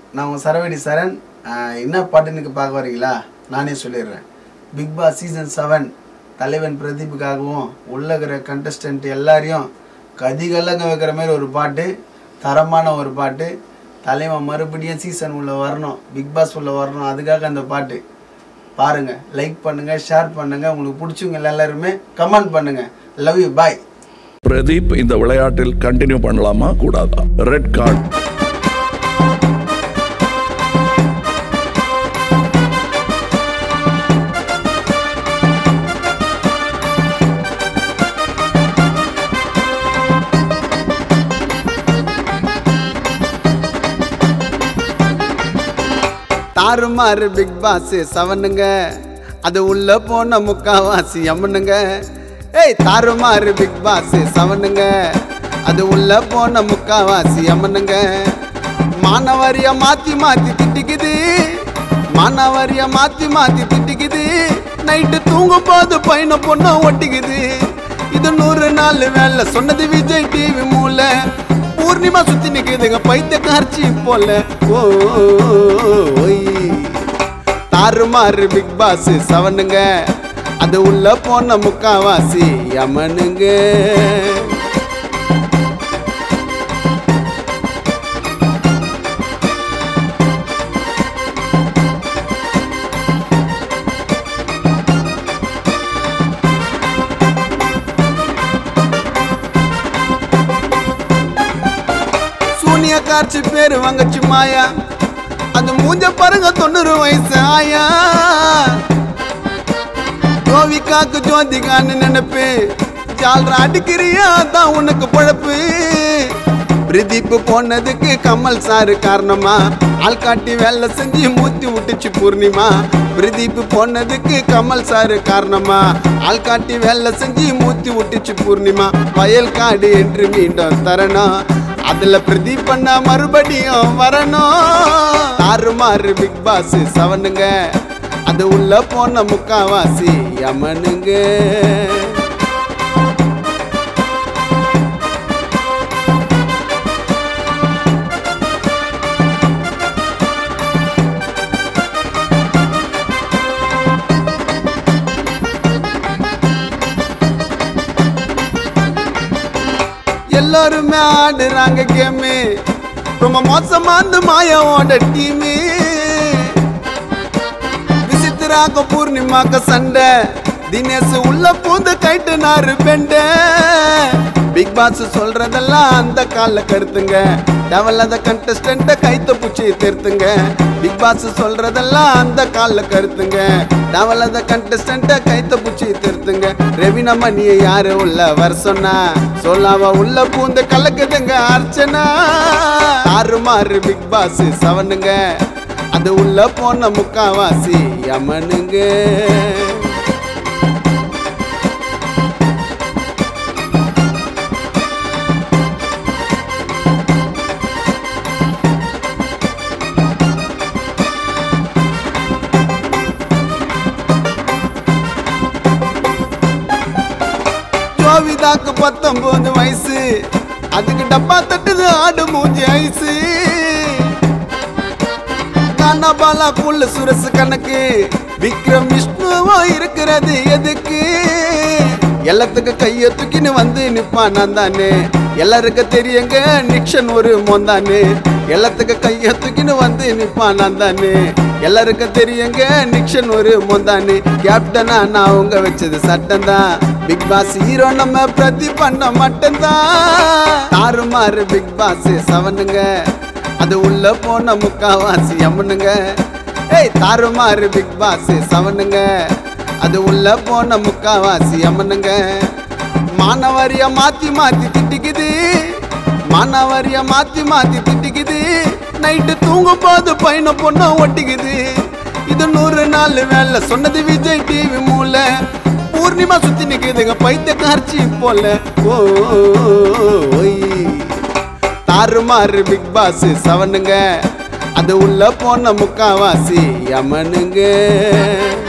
நான் உங்கள் சரவடி சரண் ஆஹ் என்ன பாட்டுன்னு பார்க்க வரீங்களா நானே சொல்லிடுறேன் பிக் பாஸ் சீசன் செவன் தலைவன் பிரதீப்புக்காகவும் உள்ள இருக்கிற கண்டஸ்டன்ட் எல்லாரையும் கதிகலங்க வைக்கிற மாதிரி ஒரு பாட்டு தரமான ஒரு பாட்டு தலைவன் மறுபடியும் சீசன் உள்ள வரணும் பிக் பாஸ் உள்ள வரணும் அதுக்காக அந்த பாட்டு பாருங்க லைக் பண்ணுங்க ஷேர் பண்ணுங்க உங்களுக்கு பிடிச்சவங்க எல்லாருமே கமெண்ட் பண்ணுங்க லவ் யூ பாய் பிரதீப் இந்த விளையாட்டில் கண்டினியூ பண்ணலாமா கூடாதா ரெட் கார்டு தாறுமாறு பிக் பாஸ் செவனுங்க அது உள்ள போன முக்காவாசி அம்மனுங்க ஏய் தாறுமாறு பிக் பாஸ் செவனுங்க அது உள்ள போன முக்காவாசி அம்மனுங்க மானவரிய மாத்தி மாத்தி திட்டிக்குது மானவரிய மாத்தி மாத்தி திட்டிக்குது நைட்டு தூங்கும் போது பையனை பொண்ணு ஒட்டிக்குது இது நூறு நாள் வேலை சொன்னது விஜய் டிவி மூல பூர்ணிமா சுத்தி நிக்குதுங்க பைத்த கார்ச்சி போல ஓ ஓய் தாறுமாறு பிக் பாஸ் செவனுங்க அது உள்ள போன முக்காவாசி யமனுங்க சூனியா காட்சி பேரு வாங்கச்சு மாயா அது மூஞ்ச பாருங்க தொண்ணூறு வயசு ஆயா ஜோவிகாக்கு ஜோதிகான்னு நினைப்பு ஜால்ரா அடிக்கிறியா தான் உனக்கு பொழப்பு பிரதீப் போனதுக்கு கமல் சாரு காரணமா ஆள் காட்டி வேலை செஞ்சு மூத்தி விட்டுச்சு பூர்ணிமா பிரதீப் போனதுக்கு கமல் சாரு காரணமா ஆள் காட்டி வேலை செஞ்சு மூத்தி விட்டுச்சு பூர்ணிமா வயல் காடு என்று மீண்டும் தரணும் அதுல பிரதீப் பண்ண மறுபடியும் வரணும் தாறுமாறு பிக் பாஸ் செவனுங்க அது உள்ள போன முக்காவாசி யமனுங்க எல்லாருமே ஆடுறாங்க கேமு ரொம்ப மோசமா அந்த மாயாவோட டீமு விசித்திராக்க பூர்ணிமாக்க சண்டை தினேஷ் உள்ள பூந்து கைட்டு நாறு பெண்ட பிக் பாஸ் சொல்றதெல்லாம் அந்த கால கருத்துங்க டவல்லாத கண்டஸ்டன்ட கைத்த பூச்சி திருத்துங்க பிக் பாஸ் சொல்றதெல்லாம் அந்த கால கருத்துங்க டவல்லாத கண்டஸ்டன்ட கைத்த பூச்சி திருத்துங்க ரெவினா மணியை யாரு உள்ள வர சொன்னா சொல்லாம உள்ள பூந்து கலக்குதுங்க அர்ச்சனா ஆறுமாறு பிக் பாஸ் செவனுங்க அது உள்ள போன முக்காவாசி யமனுங்க ஜோவிதாக்கு பத்தொன்பது வயசு அதுக்கு டப்பா தட்டுது ஆடு மூஞ்சி ஐசு கண்ணபாலா புல்லு சுரசு கணக்கு விக்ரம் விஷ்ணுவோ இருக்கிறது எதுக்கு எல்லாத்துக்கு கைய தூக்கின்னு வந்து நிப்பான் நான் தானே எல்லாருக்கும் தெரியுங்க நிக்ஷன் ஒரு மோந்தானே எல்லாத்துக்கு கைய தூக்கின்னு வந்து நிப்பான் நான் தானே எல்லாருக்கும் தெரியுங்க நிக்ஷன் ஒரு மோந்தானே கேப்டனா நான் அவங்க வச்சது சட்டம் தான் பிக் பாஸ் ஹீரோ நம்ம பிரதி பண்ண மட்டும்தான் தாறுமாறு பிக் பாஸ் செவனுங்க அது உள்ள போன முக்காவாசி அம்மனுங்க ஏய் தாறுமாறு பிக் பாஸ் செவனுங்க அது உள்ள போன முக்காவாசி அம்மனுங்க மானவரிய மாத்தி மாத்தி திட்டிக்குது மானவரிய மாத்தி மாத்தி திட்டிக்குது நைட்டு தூங்கும் போது பையனை பொண்ணு ஒட்டிக்குது இது நூறு நாள் வேலை சொன்னது விஜய் டிவி மூல பூர்ணிமா சுத்தி நிக்குதுங்க பைத்த கார்ச்சி போல ஓ ஓய் தாறுமாறு பிக் பாஸ் செவனுங்க அது உள்ள போன முக்காவாசி யமனுங்க